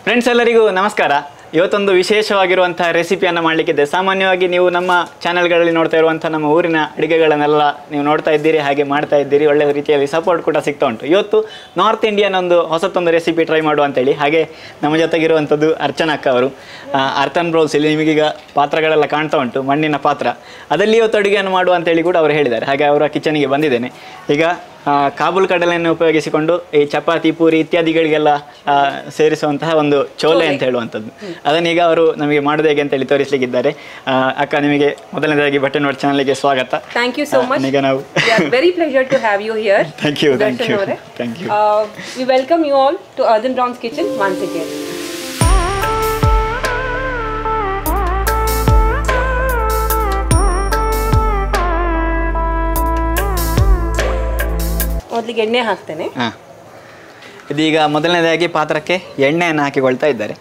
Friends ಎಲ್ಲರಿಗೂ ನಮಸ್ಕಾರ ಇವತ್ತೊಂದು ವಿಶೇಷವಾಗಿರುವಂತಹ ರೆಸಿಪಿಯನ್ನು ಮಾಡಲಿಕ್ಕಿದೆ ಸಾಮಾನ್ಯವಾಗಿ ನೀವು ನಮ್ಮ ಚಾನೆಲ್ಗಳಲ್ಲಿ ನೋಡ್ತಾ ಇರುವಂಥ ನಮ್ಮ ಊರಿನ ಅಡುಗೆಗಳನ್ನೆಲ್ಲ ನೀವು ನೋಡ್ತಾ ಇದ್ದೀರಿ ಹಾಗೆ ಮಾಡ್ತಾ ಇದ್ದೀರಿ ಒಳ್ಳೆ ರೀತಿಯಲ್ಲಿ ಸಪೋರ್ಟ್ ಕೂಡ ಸಿಗ್ತಾ ಉಂಟು ಇವತ್ತು ನಾರ್ತ್ ಇಂಡಿಯನ್ ಒಂದು ಹೊಸತೊಂದು ರೆಸಿಪಿ ಟ್ರೈ ಮಾಡುವ ಅಂತೇಳಿ ಹಾಗೆ ನಮ್ಮ ಜೊತೆಗಿರುವಂಥದ್ದು ಅರ್ಚನಾ ಅಕ್ಕ ಅವರು ಆ, ಅರ್ಥನ್ ಬ್ರೌಸ್ ಇಲ್ಲಿ ನಿಮಗೀಗ ಪಾತ್ರಗಳೆಲ್ಲ ಕಾಣ್ತಾ ಉಂಟು ಮಣ್ಣಿನ ಪಾತ್ರ ಅದರಲ್ಲಿ ಇವತ್ತು ಅಡುಗೆಯನ್ನು ಮಾಡುವ ಅಂತೇಳಿ ಕೂಡ ಅವರು ಹೇಳಿದ್ದಾರೆ ಹಾಗೆ ಅವರ ಕಿಚನಿಗೆ ಬಂದಿದ್ದೇನೆ ಈಗ ಆ, ಕಾಬೂಲ್ ಕಡಲೆಯನ್ನು ಉಪಯೋಗಿಸಿಕೊಂಡು ಈ ಚಪಾತಿ ಪೂರಿ ಇತ್ಯಾದಿಗಳಿಗೆಲ್ಲ ಆ, ಸೇರಿಸುವಂತಹ ಒಂದು ಚೋಲೆ ಅಂತ ಹೇಳುವಂಥದ್ದು ಅದನ್ನೀಗ ಅವರು ನಮಗೆ ಮಾಡೋದು ಹೇಗೆ ಅಂತೇಳಿ ತೋರಿಸಲಿಕ್ಕಿದ್ದಾರೆ ಆ, ಅಕ್ಕ ನಿಮಗೆ ಮೊದಲನೇದಾಗಿ ಬಟ್ಟೆ ನೋಡಿ ಚಾನಲ್ಗೆ ಸ್ವಾಗತ Thank you so ಆ, much. ಈಗ ನಾವು Yeah, very pleasure to have you here. Thank you, thank Darshan you, ಅವರೇ. thank you. Uh, we welcome you all to Earthen Brown's Kitchen once again. ಮೊದಲಿಗೆ ಎಣ್ಣೆ ಹಾಕ್ತೇನೆ ಹಾಂ ಇದೀಗ ಮೊದಲನೇದಾಗಿ ಪಾತ್ರಕ್ಕೆ ಎಣ್ಣೆಯನ್ನು ಹಾಕಿಕೊಳ್ತಾ ಇದ್ದಾರೆ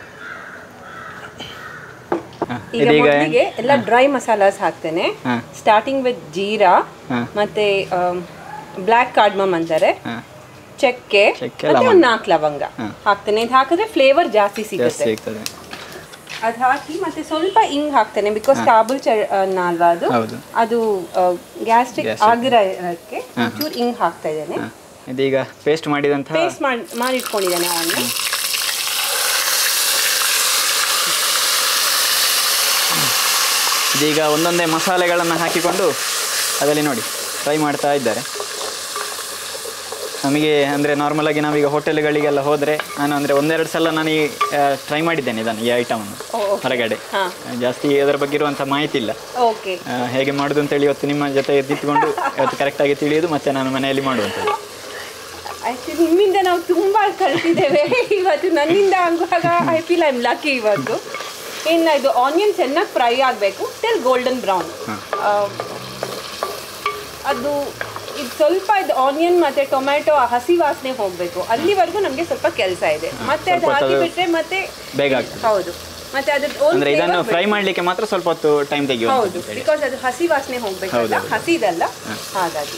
ಹಾ, ಈಗ ಇದೀಗ ಮೊದಲಿಗೆ ಎಲ್ಲ ಡ್ರೈ ಮಸಾಲಾಸ್ ಹಾಕ್ತೇನೆ ಹಾ. ಸ್ಟಾರ್ಟಿಂಗ್ ವಿತ್ ಜೀರಾ ಹಾ. ಮತ್ತೆ ಬ್ಲ್ಯಾಕ್ ಕಾರ್ಡ್ಮಮ್ ಅಂತಾರೆ ಹಾಂ ಚಕ್ಕೆ ಚಕ್ಕೆ, ಮತ್ತೆ ಲವಂಗ. ಒಂದು ನಾಲ್ಕು ಲವಂಗ ಹಾ. ಹಾಕ್ತೇನೆ ಇದು ಹಾಕಿದ್ರೆ ಫ್ಲೇವರ್ ಜಾಸ್ತಿ ಜಾಸ್ತಿ ಸಿಗುತ್ತೆ ಸಿಗ್ತದೆ ಅದು ಹಾಕಿ ಮತ್ತೆ ಸ್ವಲ್ಪ ಇಂಗ್ ಹಾಕ್ತೇನೆ ಬಿಕಾಸ್ ಕಾಬೂಲ್ ಚ ಅನ್ನ ಅಲ್ವಾ ಅದು ಹೌದು. ಅದು ಗ್ಯಾಸ್ಟ್ರಿಕ್ Gastric. ಆಗಿರೋಕ್ಕೆ ಒಂಚೂರು ಇಂಗ್ ಹಾಕ್ತಾ ಇದ್ದೇನೆ ಹಾಂ ಇದೀಗ ಪೇಸ್ಟ್ ಮಾಡಿದಂತಹ ಪೇಸ್ಟ್ ಮಾಡಿ ಮಾಡಿ ಇಟ್ಕೊಂಡಿದ್ದೇನೆ ಅವನ್ನ ಇದೀಗ ಒಂದೊಂದೇ ಮಸಾಲೆಗಳನ್ನು ಹಾಕಿಕೊಂಡು ಅದರಲ್ಲಿ ನೋಡಿ ಫ್ರೈ ಮಾಡ್ತಾ ಇದ್ದಾರೆ ನಮಗೆ ಅಂದರೆ ನಾರ್ಮಲಾಗಿ ನಾವೀಗ ಹೋಟೆಲ್ಗಳಿಗೆಲ್ಲ ಹೋದರೆ ನಾನು ಅಂದರೆ ಒಂದೆರಡು ಸಲ ನಾನು ಈ ಟ್ರೈ ಮಾಡಿದ್ದೇನೆ ಇದನ್ನು ಈ ಐಟಮನ್ನು ಓ, okay. ಹೊರಗಡೆ ಹಾ. ಜಾಸ್ತಿ ಅದರ ಬಗ್ಗೆ ಇರುವಂಥ ಮಾಹಿತಿ ಇಲ್ಲ ಓಕೆ ಆ, ಹೇಗೆ ಮಾಡೋದು ಅಂತೇಳಿ ಇವತ್ತು ನಿಮ್ಮ ಜೊತೆ ನಿಂತ್ಕೊಂಡು ಇವತ್ತು ಕರೆಕ್ಟಾಗಿ ತಿಳಿಯೋದು ಮತ್ತು ನಾನು ಮನೆಯಲ್ಲಿ ಮಾಡುವಂಥದ್ದು ಆಕ್ಚುಲಿ ನಿಮ್ಮಿಂದ ನಾವು ತುಂಬಾ ಕಲ್ತಿದ್ದೇವೆ ಇವತ್ತು ನನ್ನಿಂದ ಆಗುವಾಗ ಐ ಫೀಲ್ ಐ ಲಕ್ಕಿ ಇವತ್ತು ಇನ್ನು ಇದು ಆನಿಯನ್ ಚೆನ್ನಾಗಿ ಫ್ರೈ ಆಗಬೇಕು ಟಿಲ್ ಗೋಲ್ಡನ್ ಬ್ರೌನ್ ಅದು ಇದು ಸ್ವಲ್ಪ ಇದು ಆನಿಯನ್ ಮತ್ತೆ ಟೊಮ್ಯಾಟೊ ಹಸಿ ವಾಸನೆ ಹೋಗಬೇಕು ಅಲ್ಲಿವರೆಗೂ ನಮಗೆ ಸ್ವಲ್ಪ ಕೆಲಸ ಇದೆ ಮತ್ತೆ ಅದು ಸ್ವಲ್ಪ ಹಾಕಿ ಅದು ಬಿಟ್ರೆ ಮತ್ತೆ ಬೇಗ ಆಗ್ತದೆ ಹೌದು ಮತ್ತೆ ಅದ್ರದ್ದು own ಅಂದರೆ ಇದನ್ನು flavor ಫ್ರೈ ಮಾಡಲಿಕ್ಕೆ ಮಾತ್ರ ಸ್ವಲ್ಪ ಹೊತ್ತು ಟೈಮ್ ಹೌದು ತೆಗೆಯುವಂಥದ್ದು ಅಂತೇಳಿ. ಬಿಕಾಸ್ ಅದು ಹಸಿ ವಾಸನೆ ಹೋಗ್ಬೇಕಲ್ಲ ಹೌದು. ಹಸಿದಲ್ಲ ಹಾಗಾಗಿ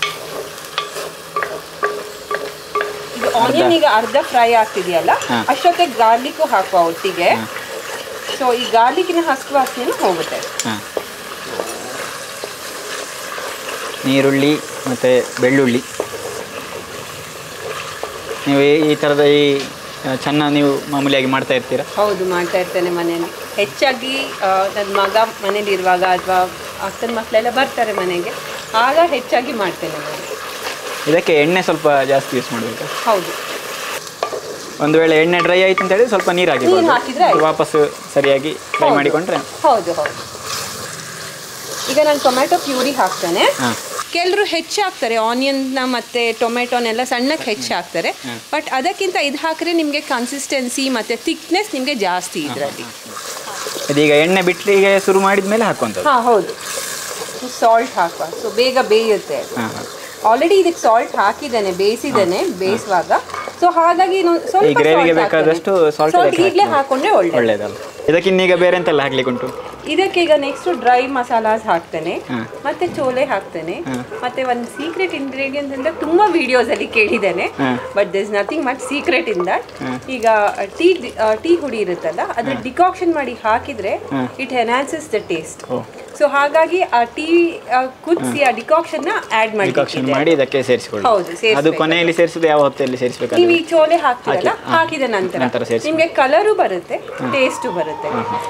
ಇದು ಆನಿಯನ್ ಈಗ ಅರ್ಧ ಫ್ರೈ ಆಗ್ತಿದೆಯಲ್ಲ ಹಾ. ಅಷ್ಟೊತ್ತಿಗೆ ಗಾರ್ಲಿಕ್ಕು ಹಾಕುವ ಒಟ್ಟಿಗೆ ಸೊ ಈ ಗಾರ್ಲಿಕ್ಕಿನ ಹಸಿ ವಾಸನೆ ಹೋಗುತ್ತೆ ಹಾಂ ನೀರುಳ್ಳಿ ಮತ್ತು ಬೆಳ್ಳುಳ್ಳಿ ನೀವು ಈ- ಈ ಥರದ ಈ ಆ, ಚೆನ್ನ ನೀವು ಮಾಮೂಲಿಯಾಗಿ ಮಾಡ್ತಾ ಇರ್ತೀರಾ ಹೌದು ಮಾಡ್ತಾ ಇರ್ತೇನೆ ಮನೆಯಲ್ಲಿ ಹೆಚ್ಚಾಗಿ ನನ್ನ ಮಗ ಮನೇಲಿ ಇರುವಾಗ ಅಥವಾ ಅಕ್ಕನ ಮಕ್ಕಳೆಲ್ಲ ಬರ್ತಾರೆ ಮನೆಗೆ ಆಗ ಹೆಚ್ಚಾಗಿ ಮಾಡ್ತೇನೆ ನಾನು ಇದಕ್ಕೆ ಎಣ್ಣೆ ಸ್ವಲ್ಪ ಜಾಸ್ತಿ ಯೂಸ್ ಮಾಡಬೇಕು ಹೌದು ಒಂದು ವೇಳೆ ಎಣ್ಣೆ ಡ್ರೈ ಆಯ್ತು ಅಂತ ಹೇಳಿ ಸ್ವಲ್ಪ ನೀರು ಹಾಕಿ ನೀರು ಹಾಕಿದ್ರೆ ಆಯ್ತು. ವಾಪಸ್ಸು ಸರಿಯಾಗಿ ಫ್ರೈ ಹೌದು. ಮಾಡಿಕೊಂಡ್ರೆ ಹೌದು ಹೌದು ಈಗ ನಾನು ಟೊಮ್ಯಾಟೊ ಪ್ಯೂರಿ ಹಾಕ್ತೇನೆ ಹಾಂ ಕೆಲವರು ಹೆಚ್ಚು ಹಾಕ್ತಾರೆ ಆನಿಯನ್ನ ಮತ್ತೆ ಟೊಮೆಟೊನೆಲ್ಲ ಸಣ್ಣಕ್ಕೆ ಹೆಚ್ಚು ಹಾಕ್ತಾರೆ ಬಟ್ ಅದಕ್ಕಿಂತ ಇದು ಹಾಕಿದ್ರೆ ನಿಮಗೆ ಕನ್ಸಿಸ್ಟೆನ್ಸಿ ಮತ್ತೆ ಥಿಕ್ನೆಸ್ ನಿಮಗೆ ಜಾಸ್ತಿ ಇದರಲ್ಲಿ ಇದೀಗ ಎಣ್ಣೆ ಬಿಟ್ಟಲಿಗೆ ಶುರು ಮಾಡಿದ ಮೇಲೆ ಹಾಕುವಂಥದ್ದು ಹಾಂ ಹೌದು ಸಾಲ್ಟ್ ಹಾಕುವ ಸೊ ಬೇಗ ಬೇಯುತ್ತೆ ಹಾಂ ಹಾಂ ಆಲ್ರೆಡಿ ಇದಕ್ಕೆ ಸಾಲ್ಟ್ ಹಾಕಿದ್ದೇನೆ ಬೇಯಿಸಿದ್ದೇನೆ ಬೇಯಿಸುವಾಗ ಸೊ ಹಾಗಾಗಿ ಇನ್ನೊಂದ್ ಈ ಸ್ವಲ್ಪ ಗ್ರೇವಿಗೆ salt ಬೇಕಾದಷ್ಟು ಹಾಕ್ತೇನೆ. ಸಾಲ್ಟ್ Salt ಈಗಲೇ ಹಾಕೊಂಡ್ರೆ ಒಳ್ಳೆ ಒಳ್ಳೇದಲ್ಲ ಇದಕ್ಕಿನ್ನೀಗ ಬೇರೆ ಎಂತೆಲ್ಲ ಹಾಕ್ಲಿಕ್ಕೆ ಉಂಟು ಇದಕ್ಕೆ ಈಗ ನೆಕ್ಸ್ಟ್ ಡ್ರೈ ಮಸಾಲಾಸ್ ಹಾಕ್ತೇನೆ ಹ್ಮ್. ಮತ್ತೆ ಚೋಲೆ ಹಾಕ್ತೇನೆ ಹ್ಮ್. ಮತ್ತೆ ಒಂದು ಸೀಕ್ರೆಟ್ ಇಂಗ್ರೀಡಿಯಂಟ್ ಅಂತ ತುಂಬಾ ವಿಡಿಯೋಸ್ ಅಲ್ಲಿ ಕೇಳಿದ್ದೇನೆ hmm. But this nothing much secret in that ಈಗ ಟೀ ಟೀ ಹುಡಿ ಇರುತ್ತಲ್ಲ ಅದ್ರ ಡಿಕಾಕ್ಷನ್ ಮಾಡಿ ಹಾಕಿದ್ರೆ hmm. It enhances the taste oh so ಹಾಗಾಗಿ ಆ ಟೀ ಕುದಿಸಿ ಆ ಡಿಕಾಕ್ಷನ್ ನ ಆಡ್ ಡಿಕಾಕ್ಷನ್ ಮಾಡಿ ಮಾಡಿ ಇದಕ್ಕೆ ಸೇರಿಸಿಕೊಳ್ಳಿ ಹೌದು, ಸೇರಿಸ್ಬೇಕು. ಅದು ಕೊನೆಯಲ್ಲಿ ಸೇರಿಸುದು ಯಾವ ಹೊತ್ತಲ್ಲಿ ಸೇರಿಸಬೇಕು ನೀವು ಈ ಚೋಲೆ ಹಾಕ್ತೀರಲ್ಲ ಹಾಕಿ, ಹಾ. ಹಾಕಿದ ನಂತರ ನಂತರ ಸೇರಿಸಿ. ನಿಮ್ಗೆ ಕಲರು ಬರುತ್ತೆ ಟೇಸ್ಟು ಬರುತ್ತೆ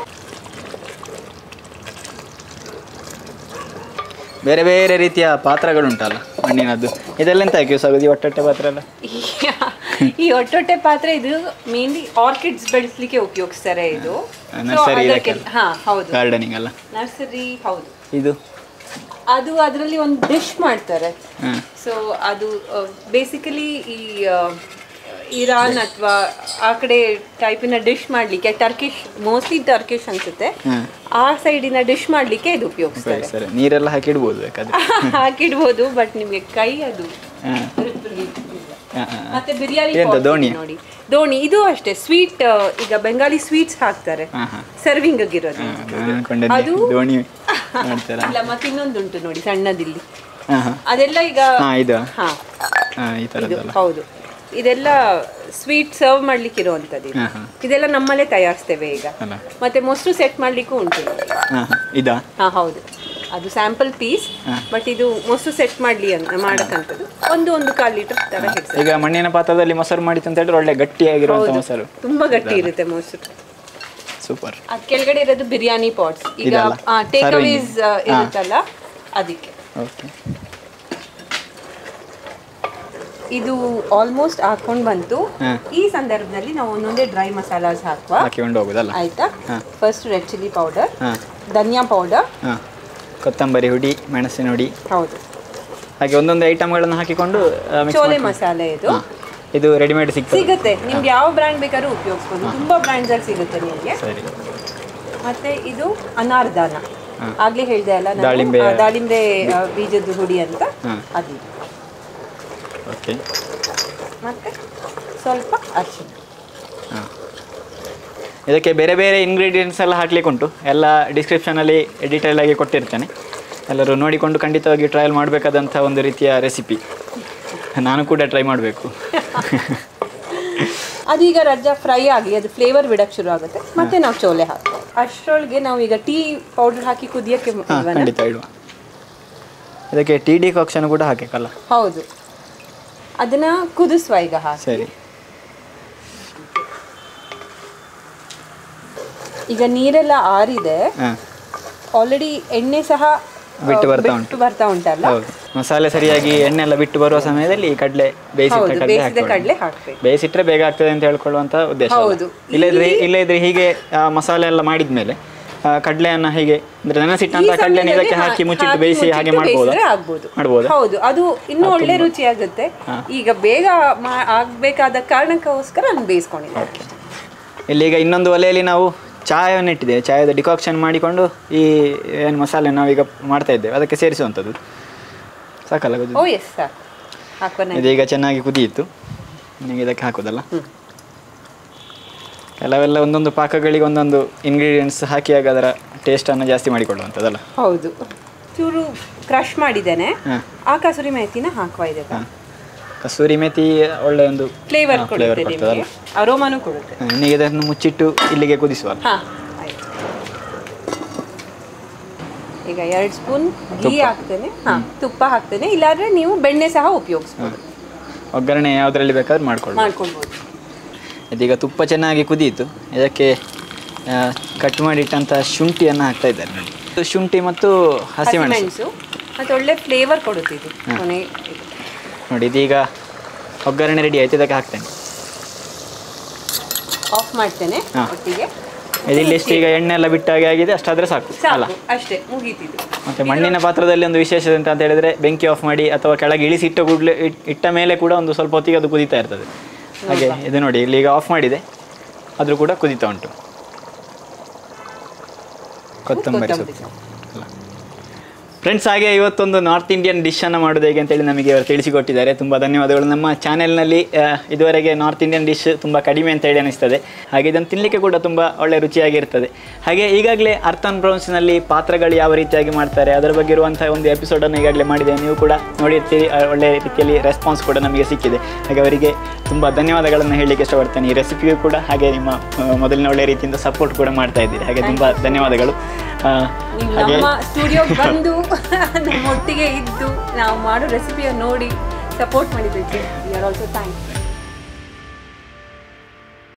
ಬೇರೆ ಬೇರೆ ರೀತಿಯ ಪಾತ್ರಗಳುಂಟಲ್ಲ ಮಣ್ಣಿನದ್ದು ಇದೆಲ್ಲ ಹಾಕಿ ಯೂಸ್ ಆಗೋದು ಈ ಒಟ್ಟೊಟ್ಟೆ ಪಾತ್ರ ಎಲ್ಲ ಈ ಒಟ್ಟೊಟ್ಟೆ ಪಾತ್ರೆ ಇದು ಮೇನ್ಲಿ ಆರ್ಕಿಡ್ಸ್ ಬೆಳೆಸ್ಲಿಕ್ಕೆ ಉಪಯೋಗಿಸ್ತಾರೆ ಇದು So, ನರ್ಸರಿ ಅದಕ್ಕೆ ಹಾ ಹೌದು ಗಾರ್ಡನಿಂಗ್ ಅಲ್ಲ ನರ್ಸರಿ ಹೌದು ಇದು ಅದು ಅದರಲ್ಲಿ ಒಂದು ಡಿಶ್ ಮಾಡ್ತಾರೆ ಹಾಂ ಸೊ ಅದು ಬೇಸಿಕಲಿ ಈ ಆ, ಇರಾನ್ ಅಥವಾ ಆ ಕಡೆ ಟೈಪಿನ ಡಿಶ್ ಮಾಡಲಿಕ್ಕೆ ಟರ್ಕಿಶ್ ಮೋಸ್ಟ್ಲಿ ಟರ್ಕಿಶ್ ಅನ್ಸುತ್ತೆ ಹಾಂ ಆ ಸೈಡಿನ ಡಿಶ್ ಮಾಡಲಿಕ್ಕೆ ಇದು ಉಪಯೋಗಿಸ್ತಾರೆ ಸರಿ ನೀರೆಲ್ಲ ಹಾಕಿಡ್ಬೋದು ಬೇಕಾದ್ರೆ ಹಾಕಿಡ್ಬೋದು ಬಟ್ ನಿಮಗೆ ಕೈ ಅದು ಹಾಂ ಹಾಂ ಹಾಂ ಮತ್ತೆ ಬಿರಿಯಾನಿ ಎಂತ pot ದೋಣಿ? ಇದೆ ನೋಡಿ ದೋಣಿ ಇದು ಅಷ್ಟೇ ಸ್ವೀಟ್ ಈಗ ಬೆಂಗಾಲಿ ಸ್ವೀಟ್ಸ್ ಹಾಕ್ತಾರೆ ಹಾಂ ಹಾಂ ಸರ್ವಿಂಗ್ ಆಗಿರೋದು ನಾನು ಅನ್ಕೊಂಡೆ ಅದು- ದೋಣಿ ಮಾಡ್ತಾರ ಇಲ್ಲ ಮತ್ತೆ ಇನ್ನೊಂದುಂಟು ನೋಡಿ ಸಣ್ಣದಿಲ್ಲಿ ಹಾಂ ಹಾಂ ಅದೆಲ್ಲ ಈಗ ಹಾಂ ಇದು ಹಾ ಹಾಂ ಈ ಇದು ಥರದ್ದಲ್ಲ ಹೌದು ಇದೆಲ್ಲ ಸ್ವೀಟ್ ಸರ್ವ್ ಮಾಡ್ಲಿಕ್ಕೆ ಇರುವಂಥದ್ದು ಇದು. ಹಾಂ ಹಾಂ ಇದೆಲ್ಲ ನಮ್ಮಲ್ಲೇ ತಯಾರಿಸ್ತೇವೆ ಈಗ ಅಲ್ಲ ಮತ್ತೆ ಮೊಸರು ಸೆಟ್ ಮಾಡ್ಲಿಕ್ಕೂ ಉಂಟು ಹಾಂ ಹಾಂ ಇದಾ ಹಾ ಹೌದು ಅದು ಸ್ಯಾಂಪಲ್ ಪೀಸ್ ಬಟ್ ಇದು ಮೊಸರು ಸೆಟ್ ಮಾಡ್ಲಿ ಅಂತ ಮಾಡಕ್ಕಂಥದ್ದು ಒಂದು ಒಂದು ಕಾಲು ಲೀಟರ್ ತರ ಹಿಡ್ಸ ಈಗ ಮಣ್ಣಿನ ಪಾತ್ರದಲ್ಲಿ ಮೊಸರು ಮಾಡಿತ್ತು ಅಂತ ಹೇಳಿದ್ರೆ ಒಳ್ಳೆ ಗಟ್ಟಿಯಾಗಿರುವಂಥ ಮೊಸರು ತುಂಬಾ ಗಟ್ಟಿ ಇರುತ್ತೆ ಮೊಸರು ಸೂಪರ್ ಅದ್ ಕೆಳಗಡೆ ಇರೋದು ಬಿರಿಯಾನಿ ಪಾಟ್ಸ್ ಈಗ ಇದಲ್ಲ? Take Serving. ಅವೇಸ್ ಇರುತ್ತಲ್ಲ ಅದಕ್ಕೆ ಓಕೆ ಇದು ಆಲ್ಮೋಸ್ಟ್ ಹಾಕೊಂಡು ಬಂತು ಹಾ. ಈ ಸಂದರ್ಭದಲ್ಲಿ ನಾವು ಒಂದೊಂದೇ ಡ್ರೈ ಮಸಾಲಾಸ್ ಹಾಕುವ ಹಾಕಿಕೊಂಡು ಹೋಗೋದಲ್ಲ ಆಯ್ತಾ ಹಾ. ಫಸ್ಟ್ ರೆಡ್ ಚಿಲ್ಲಿ ಪೌಡರ್ ಹಾಂ ಧನಿಯಾ ಪೌಡರ್ ಹಾಂ ಕೊತ್ತಂಬರಿ ಹುಡಿ ಮೆಣಸಿನ ಹುಡಿ ಹೌದು ಹಾಗೆ ಒಂದೊಂದು ಐಟಮ್ಗಳನ್ನು ಹಾಕಿಕೊಂಡು ಮಿಕ್ಸ್ ಚೋಲೆ ಮಸಾಲೆ ಇದು ಹಾಂ ಇದು ರೆಡಿಮೇಡ್ ಸಿಗ್ತದೆ ಸಿಗುತ್ತೆ ನಿಮ್ಗೆ ಯಾವ ಬ್ರ್ಯಾಂಡ್ ಬೇಕಾದ್ರೂ ಉಪಯೋಗಿಸ್ಬೋದು ತುಂಬಾ ಬ್ರ್ಯಾಂಡ್ಸ್ ಅಲ್ಲಿ ಸಿಗುತ್ತೆ ನಿಮಗೆ ಸರಿ ಮತ್ತೆ ಇದು ಅನಾರ್ದಾನ ಆಗ್ಲೇ ಹೇಳ್ದೆ ಅಲ್ಲ ನಾನು, ದಾಳಿಂಬೆ. ಆ, ದಾಳಿಂಬೆ ಆ, ಬೀಜದ ಹುಡಿ ಅಂತ ಹಾ. ಅದು ಓಕೆ ಮತ್ತೆ ಸ್ವಲ್ಪ ಅರಿಶಿನ ಹಾಂ ಇದಕ್ಕೆ ಬೇರೆ ಬೇರೆ ಇಂಗ್ರೀಡಿಯೆಂಟ್ಸ್ ಎಲ್ಲ ಹಾಕ್ಲಿಕ್ಕೆ ಉಂಟು ಎಲ್ಲ ಡಿಸ್ಕ್ರಿಪ್ಷನಲ್ಲಿ ಡೀಟೇಲ್ ಆಗಿ ಕೊಟ್ಟಿರ್ತೇನೆ ಎಲ್ಲರೂ ನೋಡಿಕೊಂಡು ಖಂಡಿತವಾಗಿ ಟ್ರಯಲ್ ಮಾಡಬೇಕಾದಂಥ ಒಂದು ರೀತಿಯ ರೆಸಿಪಿ ನಾನು ಕೂಡ ಟ್ರೈ ಮಾಡಬೇಕು ಅದೀಗ ರಜ್ಜ ಫ್ರೈ ಆಗಲಿ ಅದು ಫ್ಲೇವರ್ ಬಿಡಕ್ಕೆ ಶುರು ಆಗುತ್ತೆ ಮತ್ತೆ ನಾವು ಚೋಲೆ ಹಾಕುವ ಅಷ್ಟರೊಳಗೆ ನಾವು ಈಗ ಟೀ ಪೌಡರ್ ಹಾಕಿ ಕುದಿಯಕ್ಕೆ ಹಾಂ ಇಲ್ವನ? ಖಂಡಿತ ಇಡುವ ಇದಕ್ಕೆ ಟಿ ಡಿ ಕಾಕ್ಷನ್ ಕೂಡ ಹಾಕಬೇಕಲ್ಲ ಹೌದು ಅದನ್ನ ಕುದಿಸುವ ಈಗ ಹಾಕಿ ಸರಿ ಈಗ ನೀರೆಲ್ಲ ಆರಿದೆ ಹಾಂ ಆಲ್ರೆಡಿ ಎಣ್ಣೆ ಸಹ ಆ, ಬಿಟ್ಟು ಬರ್ತಾ ಬಿಟ್ಟು ಬರ್ತಾ ಉಂಟಲ್ಲ ಹೌದು ಮಸಾಲೆ ಸರಿಯಾಗಿ ಎಣ್ಣೆ ಎಲ್ಲ ಬಿಟ್ಟು ಬರುವ ಸಮಯದಲ್ಲಿ ಈ ಕಡಲೆ ಬೇಯಿಸಿಟ್ಟ ಹೌದು ಕಡಲೆ ಬೇಯಿಸಿದ ಹಾಕ್ಕೊಳ್ಳಿ ಕಡಲೆ ಹಾಕ್ಬೇಕು ಬೇಯಿಸಿಟ್ರೆ ಬೇಗ ಆಗ್ತದೆ ಅಂತ ಹೇಳ್ಕೊಳ್ಳುವಂತ ಉದ್ದೇಶ ಅಲ್ಲ. ಹೌದು. ಇಲ್ಲದ್ರೆ ಇಲ್ಲದ್ರೆ ಹೀಗೆ ಆ, ಮಸಾಲೆ ಎಲ್ಲ ಮಾಡಿದ್ಮೇಲೆ ಆ, ಕಡ್ಲೆಯನ್ನ ಹೀಗೆ ಅಂದ್ರೆ ನೆನೆಸಿಟ್ಟಂತ ಈ ಕಡ್ಲೆ ಸಮಯದಲ್ಲಿ ಇದಕ್ಕೆ ಹಾ- ಹಾಕಿ ಮುಚ್ಚಿಟ್ಟು ಹಾಕಿ ಬೇಯಿಸಿ ಹಾಗೆ ಮುಚ್ಚಿಟ್ಟು ಮಾಡ್ಬೋದಾ ಬೇಯಿಸಿದ್ರೆ ಆಗ್ಬೋದು ಮಾಡ್ಬೋದಾ ಹೌದು ಅದು ಇನ್ನೂ ಒಳ್ಳೆ ರುಚಿ ಆಗುತ್ತೆ ಈಗ ಬೇಗ ಮಾ- ಆಗ್ಬೇಕಾದ ಕಾರಣಕ್ಕೋಸ್ಕರ ನಾನು ಬೇಯಿಸ್ಕೊಂಡಿದ್ದೆ ಇಲ್ಲಿ ಈಗ ಇನ್ನೊಂದು ಒಲೆಯಲ್ಲಿ ನಾವು ಚಾಯವನ್ನು ಇಟ್ಟಿದ್ದೇವೆ ಚಾಯದ ಡಿಕಾಕ್ಷನ್ ಮಾಡಿಕೊಂಡು ಈ ಏನು ಮಸಾಲೆ ನಾವೀಗ ಮಾಡ್ತಾ ಇದ್ದೇವೆ ಅದಕ್ಕೆ ಸೇರಿಸುವಂಥದ್ದು ಸಾಕಲ್ಲ ಗೊತ್ತು ಓ ಎಸ್ ಸರ್ ಹಾಕೋಣ ಇದೀಗ ಚೆನ್ನಾಗಿ ಕುದಿಯಿತು ಈಗ ಇದಕ್ಕೆ ಹಾಕೋದಲ್ಲ ಕೆಲವೆಲ್ಲ ಒಂದೊಂದು ಪಾಕಗಳಿಗೆ ಒಂದೊಂದು ಇಂಗ್ರೀಡಿಯೆಂಟ್ಸ್ ಹಾಕಿಯಾಗ ಅದರ ಟೇಸ್ಟನ್ನು ಜಾಸ್ತಿ ಮಾಡಿಕೊಳ್ಳುವಂಥದ್ದಲ್ಲ ಹೌದು ಚೂರು ಕ್ರಷ್ ಮಾಡಿದ್ದೇನೆ ಹಾಂ ಆ ಕಸೂರಿ ಮೆಥಿನ ಹಾಕುವ ಇದಕ್ಕೆ ಹಾಂ ಕಸೂರಿ ಮೆಥಿ ಒಳ್ಳೆ ಒಂದು ಫ್ಲೇವರ್ ಹಾ, flavour ಕೊಡುತ್ತೆ ಕೊಡ್ತದಲ್ಲ? ನಿಮಗೆ ಅರೋಮಾನು ಕೊಡುತ್ತೆ ಹಾ, ಇನ್ನೀಗ ಇದನ್ನು ಮುಚ್ಚಿಟ್ಟು ಇಲ್ಲಿಗೆ ಕುದಿಸುವ ಹಾ ಆಯ್ತು ಈಗ ಎರಡು ಸ್ಪೂನ್ ಘೀ ಹಾಕ್ತೇನೆ ಹಾ ತುಪ್ಪ ಹಾಕ್ತೇನೆ ಇಲ್ಲಾಂದ್ರೆ ನೀವು ಬೆಣ್ಣೆ ಸಹ ಉಪಯೋಗಿಸ್ಬೋದು ಒಗ್ಗರಣೆ ಯಾವುದರಲ್ಲಿ ಬೇಕಾದ್ರೂ ಮಾಡ್ಕೊಳ್ಳಿ ಮಾಡ್ಕೊಳ್ಬೋದು ಇದೀಗ ತುಪ್ಪ ಚೆನ್ನಾಗಿ ಕುದಿಯಿತು ಇದಕ್ಕೆ ಕಟ್ ಮಾಡಿಟ್ಟಂಥ ಶುಂಠಿಯನ್ನು ಹಾಕ್ತಾ ಇದ್ದಾರೆ ನೋಡಿ ಇದು ಶುಂಠಿ ಮತ್ತು ಹಸಿಮೆಣಸು ಹಸಿಮೆಣಸು ಮತ್ತೆ ಒಳ್ಳೆ ಫ್ಲೇವರ್ ಕೊಡುತ್ತೆ ಇದು ಕೊನೆ ಇದು. ನೋಡಿ ಇದೀಗ ಒಗ್ಗರಣೆ ರೆಡಿ ಆಯ್ತು ಇದಕ್ಕೆ ಹಾಕ್ತೇನೆ ಆಫ್ ಮಾಡ್ತೇನೆ ಹಾ. ಒಟ್ಟಿಗೆ ಇದಿಲ್ಲಿ ಎಷ್ಟು ಈಗ ಎಣ್ಣೆ ಎಲ್ಲ ಬಿಟ್ಟಾಗೆ ಆಗಿದೆ ಅಷ್ಟಾದರೆ ಸಾಕು ಅಲ್ಲ ಸಾಕು ಅಷ್ಟೇ ಮುಗೀತಿದ್ದು ಮತ್ತೆ ಮಣ್ಣಿನ ಪಾತ್ರದಲ್ಲಿ ಒಂದು ವಿಶೇಷ ಎಂತ ಅಂತ ಹೇಳಿದ್ರೆ ಬೆಂಕಿ ಆಫ್ ಮಾಡಿ ಅಥವಾ ಕೆಳಗೆ ಇಳಿಸಿ ಇಟ್ಟ ಕೂಡಲೇ ಇಟ್ಟ ಮೇಲೆ ಕೂಡ ಒಂದು ಸ್ವಲ್ಪ ಹೊತ್ತಿಗೆ ಅದು ಕುದೀತಾ ಇರ್ತದೆ ಹಾಗೆ ಇದು ನೋಡಿ ಇಲ್ಲಿ ಈಗ ಆಫ್ ಮಾಡಿದೆ ಆದರೂ ಕೂಡ ಕುದೀತಾ ಉಂಟು ಕೊತ್ತಂಬರಿ ಕೊತ್ತಂಬರಿ ಸೊಪ್ಪು ಫ್ರೆಂಡ್ಸ್ ಹಾಗೆ ಇವತ್ತೊಂದು ನಾರ್ತ್ ಇಂಡಿಯನ್ ಡಿಶನ್ನು ಮಾಡೋದು ಹೇಗೆ ಅಂತೇಳಿ ನಮಗೆ ಇವರು ತಿಳಿಸಿಕೊಟ್ಟಿದ್ದಾರೆ ತುಂಬ ಧನ್ಯವಾದಗಳು ನಮ್ಮ ಚಾನೆಲ್ನಲ್ಲಿ ಇದುವರೆಗೆ ನಾರ್ತ್ ಇಂಡಿಯನ್ ಡಿಶ್ ತುಂಬ ಕಡಿಮೆ ಅಂತೇಳಿ ಅನಿಸ್ತದೆ ಹಾಗೆ ಇದನ್ನು ತಿನ್ನಲಿಕ್ಕೆ ಕೂಡ ತುಂಬ ಒಳ್ಳೆ ರುಚಿಯಾಗಿರ್ತದೆ ಹಾಗೆ ಈಗಾಗಲೇ ಅರ್ಥನ್ ಬ್ರೌನ್ಸ್ನಲ್ಲಿ ಪಾತ್ರಗಳು ಯಾವ ರೀತಿಯಾಗಿ ಮಾಡ್ತಾರೆ ಅದರ ಬಗ್ಗೆ ಇರುವಂಥ ಒಂದು ಎಪಿಸೋಡನ್ನು ಈಗಾಗಲೇ ಮಾಡಿದೆ ನೀವು ಕೂಡ ನೋಡಿರ್ತೀರಿ ಆ, ಒಳ್ಳೆ ರೀತಿಯಲ್ಲಿ ರೆಸ್ಪಾನ್ಸ್ ಕೂಡ ನಮಗೆ ಸಿಕ್ಕಿದೆ ಹಾಗೆ ಅವರಿಗೆ ತುಂಬ ಧನ್ಯವಾದಗಳನ್ನು ಹೇಳಲಿಕ್ಕೆ ಇಷ್ಟಪಡ್ತೇನೆ ಈ ರೆಸಿಪಿಗೂ ಕೂಡ ಹಾಗೆ ನಿಮ್ಮ ಆ, ಮೊದಲಿನ ಒಳ್ಳೆ ರೀತಿಯಿಂದ ಸಪೋರ್ಟ್ ಕೂಡ ಮಾಡ್ತಾ ಇದ್ದೀರಿ ಹಾಗೆ ತುಂಬ ಧನ್ಯವಾದಗಳು ಆ, ನೀವು ಹಾಗೆ ನಮ್ಮ ಸ್ಟುಡಿಯೋಗೆ ಬಂದು ನಮ್ಮೊಟ್ಟಿಗೆ ಇದ್ದು ನಾವು ಮಾಡೋ ರೆಸಿಪಿಯನ್ನು ನೋಡಿ ಸಪೋರ್ಟ್ ಮಾಡಿದ್ದಕ್ಕೆ ಆರ್ ಆಲ್ಸೋ ಥ್ಯಾಂಕ್ಸ್